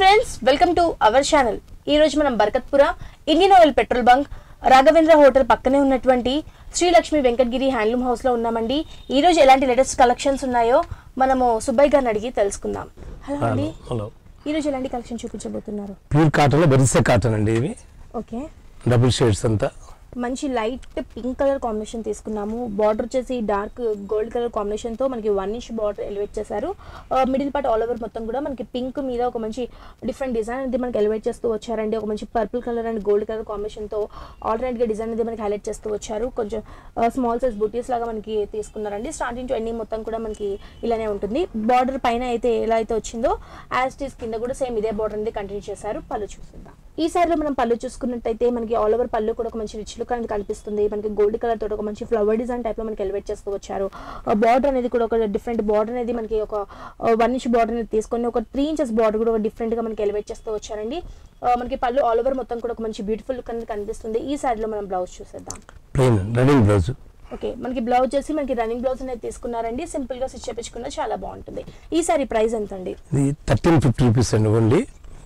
Friends welcome to our channel ఈ రోజు మనం Barkatpura Indian oil petrol bunk Raghavendra hotel పక్కనే ఉన్నటువంటి శ్రీలక్ష్మి వెంకటగిరి హ్యాండ్లూమ్ హౌస్ లో ఉన్నామండి ఈ రోజు ఎలాంటి లేటెస్ట్ కలెక్షన్స్ ఉన్నాయో మనము సుబ్బయ్య గారిని అడిగి తెలుసుకుందాం హలో అండి హలో ఈ రోజు ఎలాంటి కలెక్షన్ చూపించబోతున్నారు ప్యూర్ కాటన్ బెరిసే కాటన్ అండి ఇవి ఓకే డబుల్ షేడ్స్ అంతా మంచి లైట్ పింక్ కలర్ కాంబినేషన్ తీసుకున్నాము బార్డర్ వచ్చేసి డార్క్ గోల్డ్ కలర్ కాంబినేషన్ తో మనకి వన్ ఇంచ్ బార్డర్ ఎలివేట్ చేశారు మిడిల్ పార్ట్ ఆల్ ఓవర్ మొత్తం కూడా మనకి పింక్ మీద ఒక మంచి డిఫరెంట్ డిజైన్ అనేది మనకి ఎలివేట్ చేస్తూ వచ్చారండి ఒక మంచి purple colour and gold colour combination తో ఆల్టర్నేట్ గా డిజైన్ అనేది మనకి హైలైట్ చేస్తూ వచ్చారు కొంచెం స్మాల్ సైజ్ బుటీస్ లాగా మనకి తీసుకున్నారండి స్టార్టింగ్ టు ఎండింగ్ మొత్తం కూడా మనకి ఇలానే ఉంటుంది బార్డర్ పైన అయితే ఎలా అయితే వచ్చిందో యాజ్ టీస్ కింద కూడా సేమ్ ఇదే బార్డర్ అనేది కంటిన్యూ చేశారు పళ్ళు చూస్తుందాం ఈ సారి లో మనం పళ్ళు చూసుకున్నట్టయితే మనకి ఆల్ ఓవర్ పళ్ళు కూడా ఒక మంచి రిచ్ లుక్ అనేది కనిపిస్తుంది మనకి గోల్డ్ కలర్ తోటి ఒక మంచి ఫ్లవర్ డిజైన్ టైప్ లో మనకి ఎలివేట్ చేస్తూ వచ్చారు బార్డర్ అనేది కూడా ఒక డిఫరెంట్ బార్డర్ అనేది మనకి ఒక వన్ ఇంచ్ బార్డర్ అనేది తీసుకొని ఒక త్రీ ఇంచెస్ బార్డర్ కూడా ఒక డిఫరెంట్ గా మనకి ఎలివేట్ చేస్తూ వచ్చారండి ఆ, మనకి పళ్ళు ఆల్ ఓవర్ మొత్తం కూడా ఒక మంచి బ్యూటిఫుల్ లుక్ అనేది కనిపిస్తుంది ఈ side లో మనం బ్లౌజ్ చూసేద్దాం ప్లెయిన్ రన్నింగ్ బ్లౌజ్ ఓకే మనకి బ్లౌజ్ వచ్చేసి మనకి రన్నింగ్ బ్లౌజ్ అనేది తీసుకున్నారండి సింపుల్ గా స్టిచ్ చేపించుకున్నా చాలా బాగుంటుంది ఈ సారీ ప్రైస్ ఎంత అండి ఇది థర్టీన్ ఫిఫ్టీ రూపీస్ అండి ఓన్లీ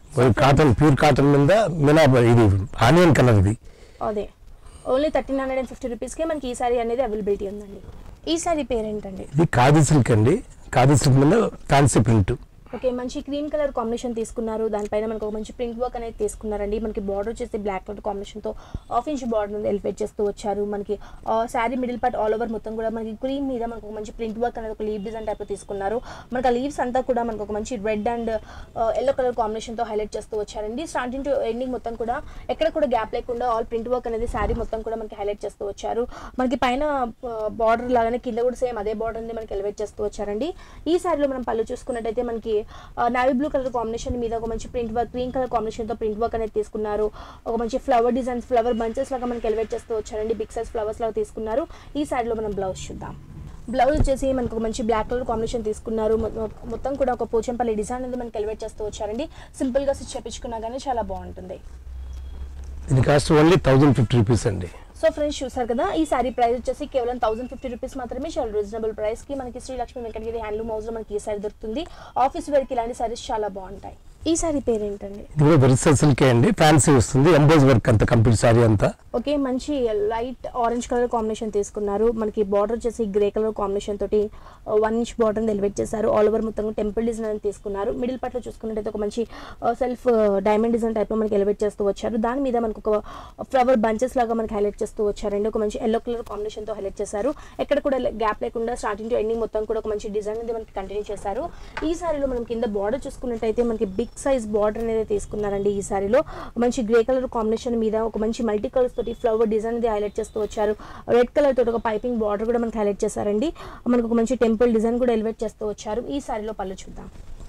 కాటన్ ప్యూర్ కాటన్ మీద మినా ఇది ఆనియన్ కలర్ ఇది అదే only thirteen hundred and fifty రూపీస్కే మనకి ఈ సారీ అనేది అవైలబిలిటీ ఉందండి ఈ సారీ పేరేంటండి ఇది ఖాదీ సిల్క్ అండి ఖాదీ సిల్క్ మీద ఫ్యాన్సీ ప్రింట్ ఓకే మంచి క్రీమ్ కలర్ కాంబినేషన్ తీసుకున్నారు దానిపైన మనకు ఒక మంచి ప్రింట్ వర్క్ అనేది తీసుకున్నారండి మనకి బార్డర్ వచ్చేసి బ్లాక్ కలర్ కాంబినేషన్తో హాఫ్ ఇంచ్ బార్డర్ అనేది ఎలివేట్ చేస్తూ వచ్చారు మనకి sari middle part all over మొత్తం కూడా మనకి క్రీమ్ మీద మనకు ఒక మంచి ప్రింట్ వర్క్ అనేది ఒక లీవ్ డిజైన్ టైప్లో తీసుకున్నారు మనకి ఆ లీవ్స్ అంతా కూడా మనకు ఒక మంచి రెడ్ అండ్ ఎల్లో కలర్ కాంబినేషన్తో హైలైట్ చేస్తూ వచ్చారండి స్టార్టింగ్ టు ఎండింగ్ మొత్తం కూడా ఎక్కడ కూడా గ్యాప్ లేకుండా ఆల్ ప్రింట్ వర్క్ అనేది శారీ మొత్తం కూడా మనకి హైలైట్ చేస్తూ వచ్చారు మనకి పైన బార్డర్ లాగానే కింద కూడా సేమ్ అదే బార్డర్ అనేది మనకి ఎలివేట్ చేస్తూ వచ్చారండి ఈ సారీలో మనం పళ్ళు చూసుకున్నట్టయితే మనకి నావీ బ్లూ కలర్ కాంబినేషన్ మీద ఒక మంచి print work green colour combination తో ప్రింట్ వర్క్ అనేది తీసుకున్నారు ఒక మంచి ఫ్లవర్ డిజైన్స్ ఫ్లవర్ బంచెస్ లాగా మనకి ఎలివేట్ చేస్తూ వచ్చారండి బిగ్ సైజ్ ఫ్లవర్స్ లాగా తీసుకున్నారు ఈ సారీలో మనం బ్లౌజ్ చూద్దాం బ్లౌజ్ వచ్చేసి మనకు ఒక మంచి బ్లాక్ కలర్ కాంబినేషన్ తీసుకున్నారు మొ- మొత్తం కూడా ఒక పోచంపల్లి డిజైన్ అనేది మనకి ఎలివేట్ చేస్తూ వచ్చారండి సింపుల్ గా స్టిచ్ చేపించుకున్నా కానీ చాలా బాగుంటుంది దీని cost only thousand fifty rupees అండి సో ఫ్రెండ్స్ చూసారు కదా ఈ సారీ ప్రైస్ వచ్చేసి కేవలం థౌసండ్ ఫిఫ్టీ రూపీస్ మాత్రమే చాలా రీజనబుల్ ప్రైస్ కి మనకి శ్రీ లక్ష్మీ వెంకటగిరి హ్యాండ్లూమ్ హౌస్ లో మనకి ఈ సారీ దొరుకుతుంది ఆఫీస్ వేర్ కి ఇలాంటి సారీస్ చాలా బాగుంటాయి ఈ సారీ పేరేంటండి ఇది కూడా బెరిసే సిల్కే అండి ఫ్యాన్సీ వస్తుంది ఎంబోజ్ వర్క్ అంతా కంప్లీట్ సారీ అంతా ఓకే మంచి లైట్ ఆరెంజ్ కలర్ కాంబినేషన్ తీసుకున్నారు మనకి బార్డర్ వచ్చేసి గ్రే కలర్ కాంబినేషన్ తోటి వన్ ఇంచ్ బార్డర్ ఎలివేట్ చేశారు ఆల్ ఓవర్ మొత్తం టెంపుల్ డిజైన్ అని తీసుకున్నారు మిడిల్ పార్ట్ లో చూసుకున్నట్టయితే ఒక మంచి సెల్ఫ్ డైమండ్ డిజైన్ టైప్ లో మనకి ఎలివేట్ చేస్తూ వచ్చారు దాని మీద మనకు ఒక ఫ్లవర్ బంచెస్ లాగా మనకి హైలైట్ చేస్తూ వచ్చారండి ఒక మంచి ఎల్లో కలర్ కాంబినేషన్ తో హైలైట్ చేశారు ఎక్కడ కూడా గ్యాప్ లేకుండా స్టార్టింగ్ టు ఎండింగ్ మొత్తం కూడా ఒక మంచి డిజైన్ అనేది మనకి కంటిన్యూ చేశారు ఈ సారీలో మనం కింద బార్డర్ చూసుకున్నట్టయితే మనకి బిగ్ సైజ్ బార్డర్ అనేది తీసుకున్నారండి ఈ సారీలో మంచి గ్రే కలర్ కాంబినేషన్ మీద ఒక మంచి మల్టీ కలర్స్ తోటి ఫ్లవర్ డిజైన్ అనేది హైలైట్ చేస్తూ వచ్చారు రెడ్ కలర్ తోటి ఒక పైపింగ్ బార్డర్ కూడా మనకి హైలైట్ చేశారండి మనకు ఒక మంచి టెంపుల్ డిజైన్ కూడా ఎలివేట్ చేస్తూ వచ్చారు ఈ సారీలో పళ్ళు చూద్దాం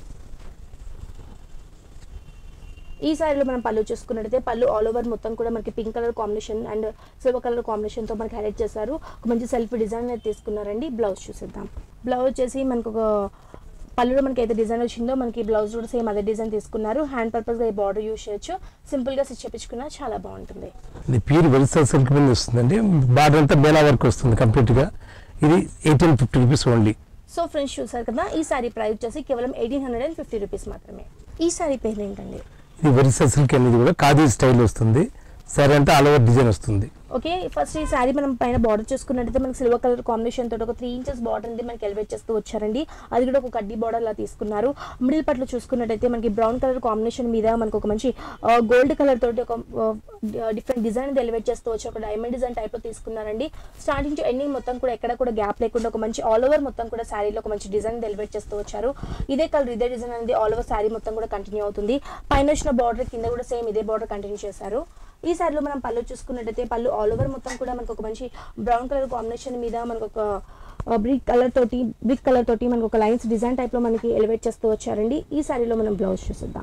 ఈ సారీలో మనం పళ్ళు చూసుకున్నట్టయితే పళ్ళు ఆల్ ఓవర్ మొత్తం కూడా మనకి pink colour combination and silver colour combination తో మనకి హైలైట్ చేశారు ఒక మంచి సెల్ఫ్ డిజైన్ అనేది తీసుకున్నారండి బ్లౌజ్ చూసేద్దాం బ్లౌజ్ వచ్చేసి మనకు ఒక పళ్ళులో మనకి అయితే డిజైన్ వచ్చిందో మనకి బ్లౌజ్ కూడా సేమ్ అదే డిజైన్ తీసుకున్నారు హ్యాండ్ పర్పస్గా ఈ బార్డర్ యూస్ చేయొచ్చు సింపుల్గా స్టిచ్ చేపించుకున్నా చాలా బాగుంటుంది ఇది ప్యూర్ బెరిసే సిల్క్ మీద వస్తుందండి బార్డర్ అంతా బేలా వర్క్ వస్తుంది కంప్లీట్గా ఇది eighteen fifty rupees only so friends చూసారు కదా ఈ సారీ ప్రైస్ వచ్చేసి కేవలం eighteen hundred and fifty rupees మాత్రమే ఈ సారీ పేరు ఏంటండి ఇది వెరిసా సిల్క్ అనేది కూడా ఖాదీ స్టైల్ వస్తుంది సరే అంటే ఆల్ ఓవర్ డిజైన్ వస్తుంది ఓకే ఫస్ట్ ఈ శారీ మనం పైన బార్డర్ చూసుకున్నట్టయితే మనకి సిల్వర్ కలర్ కాంబినేషన్ తోటి ఒక త్రీ ఇంచెస్ బార్డర్ అనేది మనకి ఎలివేట్ చేస్తూ వచ్చారండి అది కూడా ఒక కడ్డీ బార్డర్ లా తీసుకున్నారు మిడిల్ పట్లో చూసుకున్నట్టయితే మనకి బ్రౌన్ కలర్ కాంబినేషన్ మీద మనకు ఒక మంచి గోల్డ్ కలర్ తోటి ఒక డిఫరెంట్ డిజైన్ అనేది ఎలివేట్ చేస్తూ వచ్చి ఒక డైమండ్ డిజైన్ టైప్ లో తీసుకున్నారండి స్టార్టింగ్ టు ఎండింగ్ మొత్తం కూడా ఎక్కడ కూడా గ్యాప్ లేకుండా ఒక మంచి ఆల్ ఓవర్ మొత్తం కూడా శారీలో ఒక మంచి డిజైన్ ఎలివేట్ చేస్తూ వచ్చారు ఇదే కలర్ ఇదే డిజైన్ అనేది ఆల్ ఓవర్ శారీ మొత్తం కూడా కంటిన్యూ అవుతుంది పైన వచ్చిన బార్డర్ కింద కూడా సేమ్ ఇదే బార్డర్ కంటిన్యూ చేశారు ఈ సారీలో మనం పళ్ళు చూసుకున్నట్టయితే పళ్ళు ఆల్ ఓవర్ మొత్తం కూడా మనకు ఒక మంచి బ్రౌన్ కలర్ కాంబినేషన్ మీద మనకు ఒక బ్రిక్ కలర్ తోటి బ్రిక్ కలర్ తోటి మనకు ఒక లైన్స్ డిజైన్ టైప్ లో మనకి ఎలివేట్ చేస్తూ వచ్చారండి ఈ సారీలో మనం బ్లౌజ్ చూసిద్దాం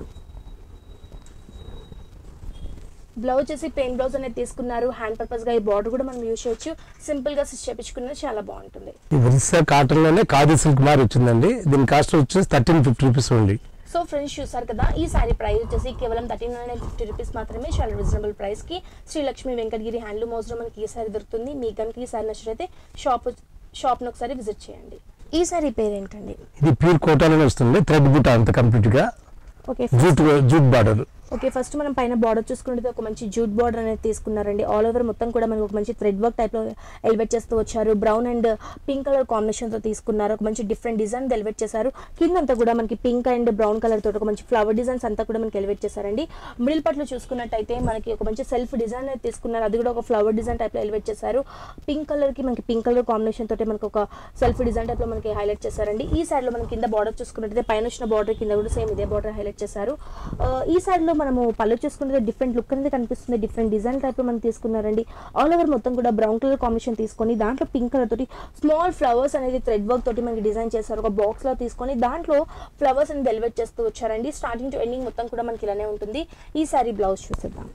బ్లౌజ్ వచ్చేసి పెయిన్ బ్లౌజ్ అనేది తీసుకున్నారు హ్యాండ్ పర్పస్ గా ఈ బార్డర్ కూడా మనం యూజ్ చేయొచ్చు సింపుల్ గా స్టిచ్ చేపించుకున్నది చాలా బాగుంటుంది ఈ ఒరిస్సా కాటన్ లోనే ఖాదీ సిల్క్ మారి వచ్చిందండి దీని కాస్ట్ వచ్చేసి thirteen fifty rupees only so friends చూసారు కదా ఈ సారీ ప్రైస్ వచ్చేసి కేవలం థర్టీన్ హండ్రెడ్ ఫిఫ్టీ రూపీస్ మాత్రమే చాలా రీజనబుల్ ప్రైస్ కి శ్రీ లక్ష్మి వెంకటగిరి హ్యాండ్లూమ్ హౌస్ లో మనకి ఈ సారీ దొరుకుతుంది మీ కనుక ఈ సారీ నచ్చినైతే షాప్ షాప్ను ఒకసారి విజిట్ చేయండి ఈ సారీ పేరేంటండి ఇది ప్యూర్ కోటాలోనే వస్తుంది థ్రెడ్ బుట్ట అంత కంప్లీట్ గా okay jute jute border okay first మనం పైన బార్డర్ చూసుకుంటే ఒక మంచి జూట్ బార్డర్ అనేది తీసుకున్నారండి ఆల్ ఓవర్ మొత్తం కూడా మనకి ఒక మంచి థ్రెడ్ వర్క్ టైప్ లో ఎలివేట్ చేస్తూ వచ్చారు brown and pink colour combination తో తీసుకున్నారు ఒక మంచి డిఫరెంట్ డిజైన్ ఎలివేట్ చేశారు కింద అంతా కూడా మనకి పింక్ అండ్ బ్రౌన్ కలర్ తోటి ఒక మంచి ఫ్లవర్ డిజైన్స్ అంతా కూడా మనకి ఎలివేట్ చేశారండి మిడిల్ పట్లో చూసుకున్నట్టయితే మనకి ఒక మంచి సెల్ఫ్ డిజైన్ అనేది తీసుకున్నారు అది కూడా ఒక ఫ్లవర్ డిజైన్ టైప్ లో ఎలివేట్ చేశారు పింక్ కలర్ కి మనకి పింక్ కలర్ కాంబినేషన్ తోటి మనకి ఒక సెల్ఫ్ డిజైన్ టైప్ లో మనకి హైలైట్ చేశారండి ఈ సైడ్ లో మనం కింద బార్డర్ చూసుకున్నట్టయితే పైన వచ్చిన బార్డర్ కింద కూడా సేమ్ ఇదే బార్డర్ హైలైట్ చేశారు ఆ, ఈ సైడ్ లో మనము పళ్ళు చూసుకుంటే డిఫరెంట్ లుక్ అనేది కనిపిస్తుంది డిఫరెంట్ డిజైన్ టైప్ లో మనం తీసుకున్నారండి ఆల్ ఓవర్ మొత్తం కూడా బ్రౌన్ కలర్ కాంబినేషన్ తీసుకొని దాంట్లో పింక్ కలర్ తోటి స్మాల్ ఫ్లవర్స్ అనేది థ్రెడ్ వర్క్ తోటి మనకి డిజైన్ చేశారు ఒక బాక్స్ లో తీసుకొని దాంట్లో ఫ్లవర్స్ అనేది ఎలివేట్ చేస్తూ వచ్చారండి స్టార్టింగ్ టు ఎండింగ్ మొత్తం కూడా మనకి ఇలానే ఉంటుంది ఈ సారీ బ్లౌజ్ చూసేద్దాం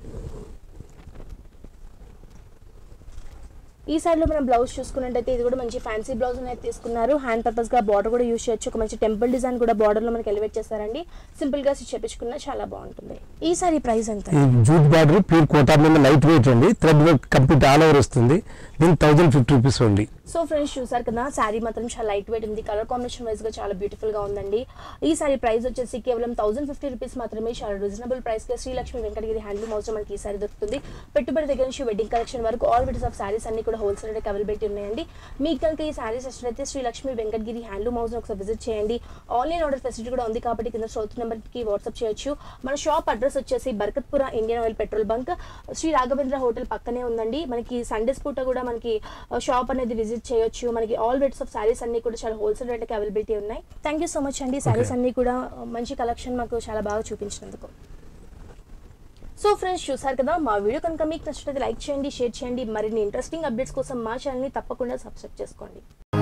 ఈ సైడ్ లో మనం బ్లౌజ్ చూసుకున్నట్టయితే ఇది కూడా మంచి ఫ్యాన్సీ బ్లౌజ్ అనేది తీసుకున్నారు హ్యాండ్ పర్పస్ గా బార్డర్ కూడా యూస్ చేయొచ్చు ఒక మంచి టెంపుల్ డిజైన్ కూడా బార్డర్ లో మనకి ఎలివేట్ చేస్తారండి సింపుల్ గా స్టిచ్ చేపించుకున్నా చాలా బాగుంటుంది ఈ సారీ ప్రైస్ ఎంత ఈ జూట్ బార్డర్ ప్యూర్ కోటా మీద లైట్ వెయిట్ అండి thread work complete all over వస్తుంది దీని థౌజండ్ ఫిఫ్టీ రూపీస్ ఉంది సో ఫ్రెండ్స్ చూసారు కదా శారీ మాత్రం చాలా లైట్ వెయిట్ ఉంది కలర్ కాంబినేషన్ వైజ్ గా చాలా బ్యూటిఫుల్ గా ఉందండి ఈ సారీ ప్రైస్ వచ్చేసి కేవలం థౌసండ్ ఫిఫ్టీ రూపీస్ మాత్రమే చాలా రీజనబుల్ ప్రైస్ గా శ్రీలక్ష్మి వెంకటగిరి హ్యాండ్లూమ్ హౌస్ లో మనకి ఈ సారీ దొరుకుతుంది పెట్టుబడి దగ్గర నుంచి వెడ్డింగ్ కలెక్షన్ వరకు ఆల్ వెరైటీస్ ఆఫ్ సారీస్ అన్ని కూడా హోల్సేల్ రేట్ అవైలబిలిటీ ఉన్నాయండి మీకు కనుక ఈ సారీస్ వచ్చినట్లయితే శ్రీలక్ష్మి వెంకటగిరి హ్యాండ్లూమ్ హౌస్ ఒకసారి విజిట్ చేయండి ఆన్లైన్ ఆర్డర్ ఫెసిలిటీ కూడా ఉంది కాబట్టి కింద సౌత్ నెంబర్ కి వాట్సాప్ చేయొచ్చు మన షాప్ అడ్రస్ వచ్చేసి Barkatpura Indian oil petrol bunk Sri Raghavendra hotel పక్కనే ఉందండి మనకి సండేస్ పూట కూడా మనకి షాప్ అనేది విజిట్ చేయొచ్చు మనకి ఆల్ రేట్స్ ఆఫ్ సారీస్ అన్ని కూడా చాలా హోల్సేల్ రేట్కి అవైలబిలిటీ ఉన్నాయి థ్యాంక్ యూ సో మచ్ అండి సారీస్ Okay. అన్ని కూడా uh, మంచి కలెక్షన్ మాకు చాలా బాగా చూపించినందుకు సో ఫ్రెండ్స్ చూసారు కదా మా వీడియో కనుక మీకు నచ్చినట్లయితే లైక్ చేయండి షేర్ చేయండి మరిన్ని ఇంట్రెస్టింగ్ అప్డేట్స్ కోసం మా ఛానల్ని తప్పకుండా సబ్స్క్రైబ్ చేసుకోండి